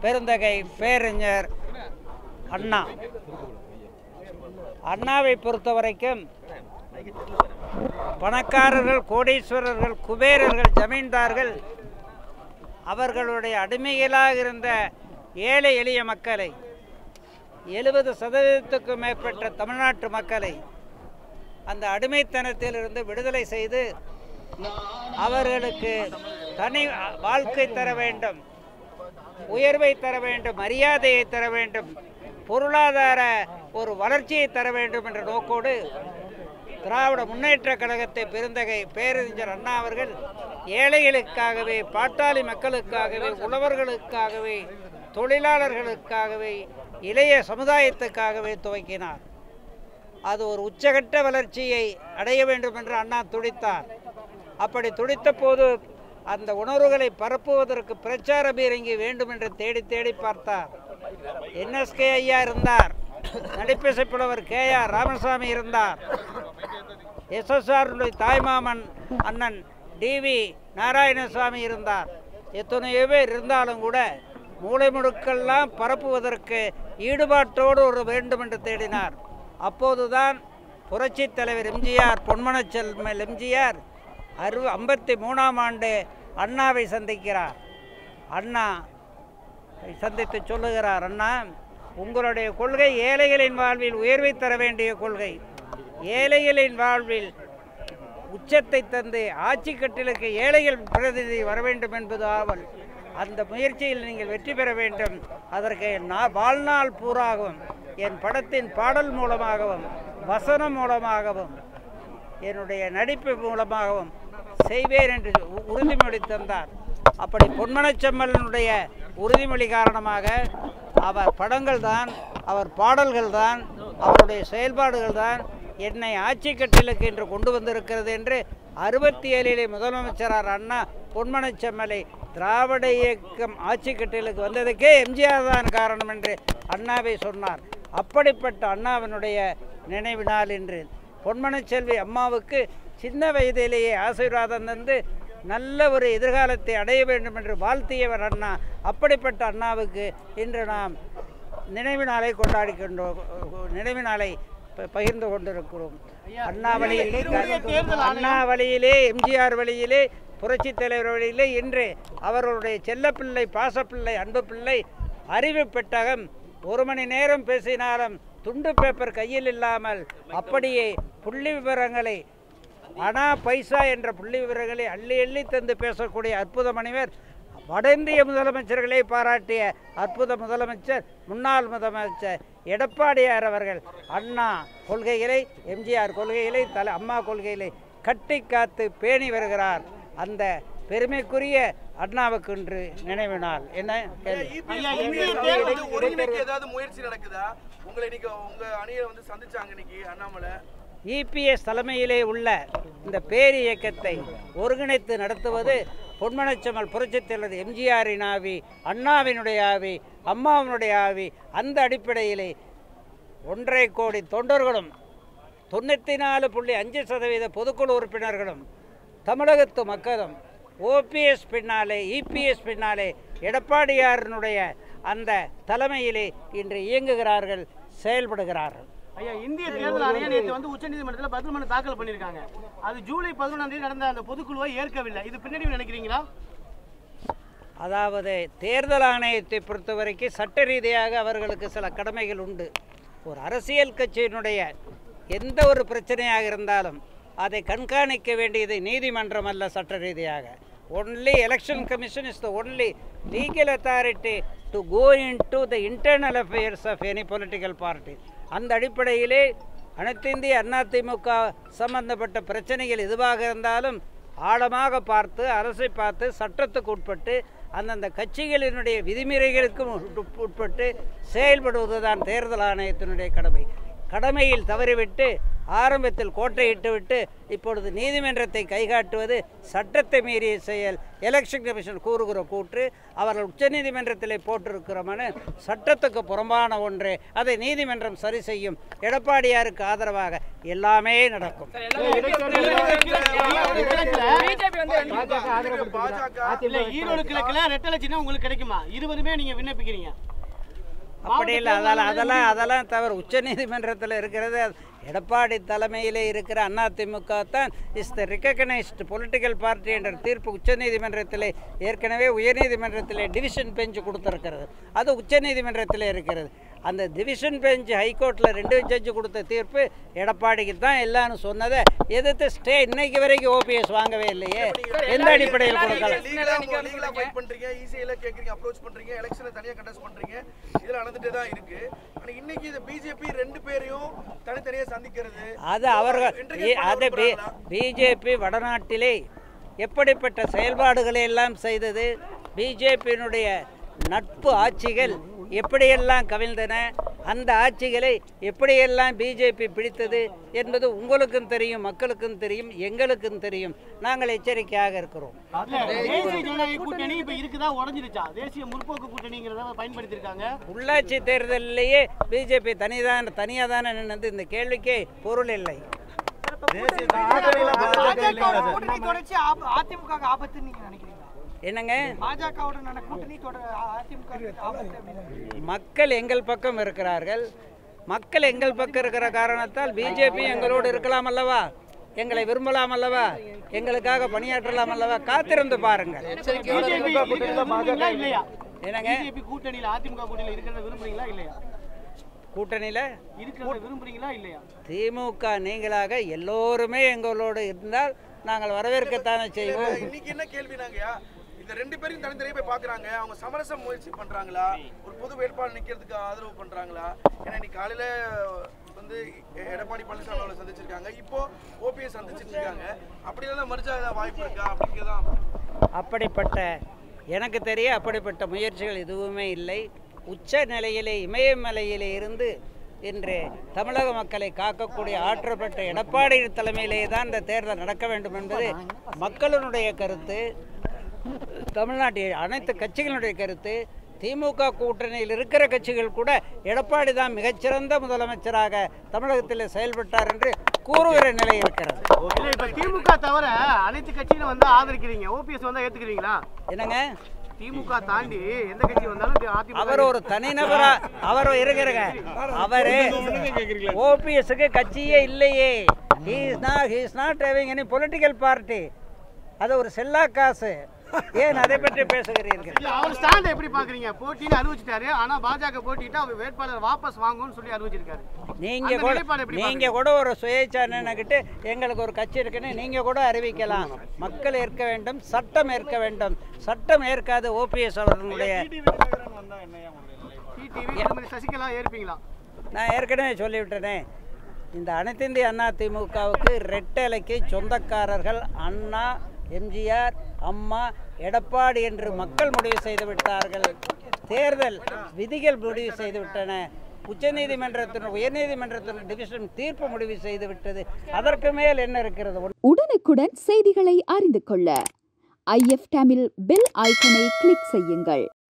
பெருந்தகை பேரறிஞர் அண்ணா அண்ணாவை பொறுத்த வரைக்கும் பணக்காரர்கள் கோடீஸ்வரர்கள் குபேரர்கள் ஜமீன்தார்கள் அவர்களுடைய அடிமைகளாக இருந்த ஏழை எளிய மக்களை எழுபது சதவீதத்துக்கும் மேற்பட்ட தமிழ்நாட்டு மக்களை அந்த அடிமைத்தனத்திலிருந்து விடுதலை செய்து அவர்களுக்கு தனி வாழ்க்கை தர வேண்டும் உயர்வை தர வேண்டும் மரியாதையை தர வேண்டும் பொருளாதார ஒரு வளர்ச்சியை தர வேண்டும் என்ற நோக்கோடு திராவிட முன்னேற்றக் கழகத்தை பெருந்தகை பேரறிஞர் அண்ணா அவர்கள் ஏழைகளுக்காகவே பாட்டாளி மக்களுக்காகவே உழவர்களுக்காகவே தொழிலாளர்களுக்காகவே இளைய சமுதாயத்துக்காகவே துவக்கினார் அது ஒரு உச்சகட்ட வளர்ச்சியை அடைய வேண்டும் என்று அண்ணா துடித்தார் அப்படி துடித்த போது அந்த உணர்வுகளை பரப்புவதற்கு பிரச்சார பீரங்கி வேண்டும் என்று தேடி தேடி பார்த்தார் என்எஸ்கே ஐயா இருந்தார் நடிப்பிசைப்புலவர் கே ஆர் ராமசாமி இருந்தார் எஸ்எஸ்ஆருடைய தாய்மாமன் அண்ணன் டிவி நாராயணசாமி இருந்தார் எத்தனையோ பேர் இருந்தாலும் கூட மூளை முடுக்கெல்லாம் பரப்புவதற்கு ஈடுபாட்டோடு ஒரு வேண்டும் என்று தேடினார் அப்போதுதான் புரட்சித் தலைவர் எம்ஜிஆர் பொன்மனச்செல்மல் எம்ஜிஆர் அறு ஐம்பத்தி மூணாம் ஆண்டு அண்ணாவை சந்திக்கிறார் அண்ணா சந்தித்து சொல்லுகிறார் அண்ணா உங்களுடைய கொள்கை ஏழைகளின் வாழ்வில் உயர்வை தர வேண்டிய கொள்கை ஏழைகளின் வாழ்வில் உச்சத்தை தந்து ஆட்சி கட்டிலுக்கு ஏழைகள் பிரதிநிதி வர வேண்டும் என்பது ஆவல் அந்த முயற்சியில் நீங்கள் வெற்றி பெற வேண்டும் அதற்கு நான் வாழ்நாள் பூராகவும் என் படத்தின் பாடல் மூலமாகவும் வசனம் மூலமாகவும் என்னுடைய நடிப்பு மூலமாகவும் செய்வேன் என்று உ- உறுதிமொழி தந்தார் அப்படி பொன்மனச்செம்மலனுடைய உறுதிமொழி காரணமாக அவர் படங்கள் தான் அவர் பாடல்கள் தான் அவருடைய செயல்பாடுகள் தான் என்னை ஆட்சி கட்டிலுக்கு என்று கொண்டு வந்திருக்கிறது என்று அறுபத்தி ஏழிலே முதலமைச்சரார் அண்ணா பொன்மனச்செம்மலை திராவிட இயக்கம் ஆட்சி கட்டிலுக்கு வந்ததுக்கே எம்ஜிஆர் தான் காரணம் என்று அண்ணாவை சொன்னார் அப்படிப்பட்ட அண்ணாவினுடைய நினைவு நாள் என்று பொன்மனச்செல்வி அம்மாவுக்கு சின்ன வயதிலேயே ஆசீர்வாதம் தந்து நல்ல ஒரு எதிர்காலத்தை அடைய வேண்டும் என்று வாழ்த்தியவர் அண்ணா அப்படிப்பட்ட அண்ணாவுக்கு இன்று நாம் நினைவு நாளை கொண்டாடி கொண்டோ நினைவு நாளை ப- பகிர்ந்து கொண்டிருக்கிறோம் அண்ணா வழியிலே அண்ணா வழியிலே எம்ஜிஆர் வழியிலே புரட்சித் தலைவர் வழியிலே இன்று அவர்களுடைய செல்லப்பிள்ளை பாசப்பிள்ளை அன்பு பிள்ளை அறிவு பெட்டகம் ஒரு மணி நேரம் பேசினாலும் துண்டு பேப்பர் கையில் இல்லாமல் அப்படியே புள்ளி விவரங்களை அணா பைசா என்ற புள்ளி விவரங்களை அள்ளி அள்ளி தந்து பேசக்கூடிய அற்புத மனிதர் வட இந்திய முதலமைச்சர்களை பாராட்டிய அற்புத முதலமைச்சர் முன்னாள் முதலமைச்சர் எடப்பாடியார் அவர்கள் அண்ணா கொள்கைகளை எம்ஜிஆர் கொள்கைகளை தலை அம்மா கொள்கைகளை கட்டி காத்து பேணி வருகிறார் அந்த பெருமைக்குரிய அண்ணாவுக்கு இன்று நினைவு நாள் என்ன கேள்வி வந்து ஒருங்கிணைக்க ஏதாவது முயற்சி நடக்குதா உங்களை இன்னைக்கு உங்க அணியை வந்து சந்திச்சாங்க இன்னைக்கு அண்ணாமலை இபிஎஸ் தலைமையிலே உள்ள இந்த பேர் இயக்கத்தை ஒருங்கிணைத்து நடத்துவது பொன்மனச்செம்மல் புரட்சித் தலைவர் எம்ஜிஆரின் ஆவி அண்ணாவினுடைய ஆவி அம்மாவினுடைய ஆவி அந்த அடிப்படையிலே ஒன்றரை கோடி தொண்டர்களும் தொண்ணூற்றி நாலு புள்ளி அஞ்சு சதவீத பொதுக்குழு உறுப்பினர்களும் தமிழகத்து மக்களும் ஓபிஎஸ் பின்னாலே இபிஎஸ் பின்னாலே எடப்பாடியாரினுடைய அந்த தலைமையிலே இன்று இயங்குகிறார்கள் செயல்படுகிறார்கள் ஐயா இந்திய தேர்தல் ஆணையம் நேற்று வந்து உச்சநீதிமன்றத்தில் பதில் மனு தாக்கல் பண்ணியிருக்காங்க அது ஜூலை பதினொன்றாம் தேதி நடந்த அந்த பொதுக்குழுவை ஏற்கவில்லை இது பின்னடைவு நினைக்கிறீங்களா அதாவது தேர்தல் ஆணையத்தை பொறுத்தவரைக்கும் சட்ட ரீதியாக அவர்களுக்கு சில கடமைகள் உண்டு ஒரு அரசியல் கட்சியினுடைய எந்த ஒரு பிரச்சனையாக இருந்தாலும் அதை கண்காணிக்க வேண்டியது நீதிமன்றம் அல்ல சட்ட ரீதியாக only election commission is the only legal authority to go into the internal affairs of any political party அந்த அடிப்படையிலே அனைத்து இந்திய அதிமுக சம்பந்தப்பட்ட பிரச்சனைகள் எதுவாக இருந்தாலும் ஆழமாக பார்த்து அரசை பார்த்து சட்டத்துக்கு உட்பட்டு அந்தந்த கட்சிகளினுடைய விதிமுறைகளுக்கும் உட்- உட்பட்டு செயல்படுவதுதான் தேர்தல் ஆணையத்தினுடைய கடமை கடமையில் தவறிவிட்டு ஆரம்பத்தில் கோட்டையிட்டு விட்டு இப்பொழுது நீதிமன்றத்தை கைகாட்டுவது சட்டத்தை மீறிய செயல் எலெக்ஷன் கமிஷன் கூறுகிற கூற்று அவர்கள் உச்சநீதிமன்றத்திலே போட்டிருக்கிற மனு சட்டத்துக்கு புறம்பான ஒன்று அதை நீதிமன்றம் சரி செய்யும் எடப்பாடியாருக்கு ஆதரவாக எல்லாமே நடக்கும் பாஜக இல்ல ஈரோடு கிழக்குல ரெட்டலை சின்னம் உங்களுக்கு கிடைக்குமா இருவருமே நீங்க விண்ணப்பிக்கிறீங்க அப்படி இல்லை அதெல்லாம் அதெல்லாம் அதெல்லாம் தவிர உச்சநீதிமன்றத்தில் இருக்கிறது அது எடப்பாடி தலைமையிலே இருக்கிற அதிமுக தான் is the recognised political party என்ற தீர்ப்பு உச்சநீதிமன்றத்திலே ஏற்கனவே உயர்நீதிமன்றத்திலே டிவிஷன் பெஞ்ச் கொடுத்துருக்கிறது அது உச்சநீதிமன்றத்திலே இருக்கிறது அந்த டிவிஷன் பெஞ்ச் ஹைகோர்ட்டில் ரெண்டு ஜட்ஜு கொடுத்த தீர்ப்பு எடப்பாடிக்கு தான் எல்லாம்னு சொன்னதை எதிர்த்து ஸ்டே இன்னைக்கு வரைக்கும் ஓபிஎஸ் வாங்கவே இல்லையே எந்த அடிப்படையில் கொடுக்கலாம் லீகலா லீகலா ஃபைட் பண்றீங்க ஈஸியில கேக்குறீங்க அப்ரோச் பண்றீங்க எலெக்ஷனை தனியா கண்டஸ்ட் பண்றீங்க இதுல நடந்துட்டே தான் இருக்கு ஆனா இன்னைக்கு இந்த பிஜேபி ரெண்டு பேரையும் தனித்தனியா சந்திக்கிறது அது அவர்கள் இன்றைக்கு ஏ- அது பி பிஜேபி வடநாட்டிலே எப்படிப்பட்ட செயல்பாடுகளை எல்லாம் செய்தது பிஜேபியினுடைய நட்பு ஆட்சிகள் எப்படியெல்லாம் கவிழ்ந்தன அந்த ஆட்சிகளை எப்படியெல்லாம் பிஜேபி பிடித்தது என்பது உங்களுக்கும் தெரியும் மக்களுக்கும் தெரியும் எங்களுக்கும் தெரியும் நாங்கள் எச்சரிக்கையாக இருக்கிறோம் இல்ல, தேசிய ஜனநாயக கூட்டணி இப்ப இருக்குதா உடஞ்சிருச்சா தேசிய முற்போக்கு கூட்டணிங்கிறத பயன்படுத்தி இருக்காங்க உள்ளாட்சி தேர்தலிலேயே பிஜேபி தனிதான் தனியாக தானே நின்னது இந்த கேள்விக்கே பொருள் இல்லை கூட்டணி தொடர்ச்சி ஆப- அதிமுக க்கு ஆபத்துன்னு நீங்க நினைக்கிறீங்களா என்னங்க பாஜகவுடனான கூட்டணி தொடர் அதிமுக க்கு ஆபத்து அப்படின்னு மக்கள் எங்கள் பக்கம் இருக்கிறார்கள் மக்கள் எங்கள் பக்கம் இருக்கிற காரணத்தால் பிஜேபி எங்களோடு இருக்கலாம் அல்லவா எங்களை விரும்பலாம் அல்லவா எங்களுக்காக பணியாற்றலாம் அல்லவா காத்திருந்து பாருங்கள் பிஜேபி விரும்புறீங்களா இல்லையா என்னங்க பிஜேபி கூட்டணியில அதிமுக கூட்டணியில இருக்கிறத விரும்புறீங்களா இல்லையா கூட்டணியில் இருக்கிறத விரும்புறீங்களா இல்லையா திமுக நீங்களாக எல்லோருமே எங்களோடு இருந்தால் நாங்கள் வரவேற்கத்தானே செய்வோம் இன்னைக்கு என்ன கேள்வினாங்கயா இந்த ரெண்டு பேரையும் தனித்தனியா போய் பாக்குறாங்க அவங்க சமரச முயற்சி பண்றாங்களா ஒரு பொது வேட்பாளர் நிக்கிறதுக்கு ஆதரவு பண்றாங்களா ஏன்னா இன்னைக்கு காலையில வந்து எ- எடப்பாடி பழனிசாமி அவங்களை சந்திச்சிருக்காங்க இப்போ ஓபிஎஸ் சந்திச்சிட்டு இருக்காங்க அப்படி எல்லாம் மறுச்சா ஏதாவது வாய்ப்பு இருக்கா அப்படிங்கிறதான் அப்படிப்பட்ட எனக்கு தெரிய அப்படிப்பட்ட முயற்சிகள் எதுவுமே இல்லை உச்ச நிலையிலே இமயமலையிலே இருந்து இன்று தமிழக மக்களை காக்கக்கூடிய ஆற்றப்பட்ட எடப்பாடி தலைமையிலே தான் இந்த தேர்தல் நடக்க வேண்டும் என்பது மக்களினுடைய கருத்து தமிழ்நாட்டில் அனைத்து கட்சிகளுடைய கருத்து திமுக கூட்டணியில் இருக்கிற கட்சிகள் கூட எடப்பாடி தான் மிகச்சிறந்த முதலமைச்சராக தமிழகத்தில் செயல்பட்டார் என்று கூறுகிற நிலை இருக்கிறது இல்ல இப்ப திமுக தவிர அனைத்து கட்சிகளும் வந்து ஆதரிக்கிறீங்க ஓபிஎஸ் வந்தா ஏத்துக்கிறீங்களா என்னங்க திமுக தாண்டி எந்த கட்சி வந்தாலும் தி- அதிமுக அவர் ஒரு தனிநபரா அவர் இருக்கிறங்க அவரு ஓபிஎஸ்க்கு கட்சியே இல்லையே he is not he is not having any political party அது ஒரு செல்லா காசு ஏன் அதை பற்றி பேசுகிறீர்கள் இல்ல, அவர் ஸ்டாண்ட் எப்படி பாக்குறீங்க போட்டின்னு அறிவிச்சிட்டாரு ஆனா பாஜக போட்டிட்டு அவர் வேட்பாளர் வாபஸ் வாங்கும்னு சொல்லி அறிவிச்சிருக்காரு நீங்க அந்த கூட நிலைப்பாடு எப்படி நீங்க கூட ஒரு சுயேட்சா நின்னுக்கிட்டு எங்களுக்கு ஒரு கட்சி இருக்குன்னு நீங்க கூட அறிவிக்கலாம் மக்கள் ஏற்க வேண்டும் சட்டம் ஏற்க வேண்டும் சட்டம் ஏற்காது ஓபிஎஸ் அவர்களுடைய டிடிவி திருமதி சசிகலா ஏற்பீங்களா நான் ஏற்கனவே சொல்லிவிட்டேனே இந்த அனைத்து இந்திய அண்ணா திமுகவுக்கு ரெட்டலைக்கு சொந்தக்காரர்கள் அண்ணா எம்ஜிஆர் அம்மா எடப்பாடி என்று மக்கள் முடிவு செய்து விட்டார்கள் தேர்தல் விதிகள் முடிவு செய்து விட்டன உச்சநீதிமன்றத்தின் உயர்நீதிமன்றத்தின் டிவிஷன் தீர்ப்பு முடிவு செய்து விட்டது அதற்கு மேல் என்ன இருக்கிறது உடனுக்குடன் செய்திகளை அறிந்து கொள்ள ஐஎஃப் தமிழ் பெல் ஐக்கனை கிளிக் செய்யுங்கள்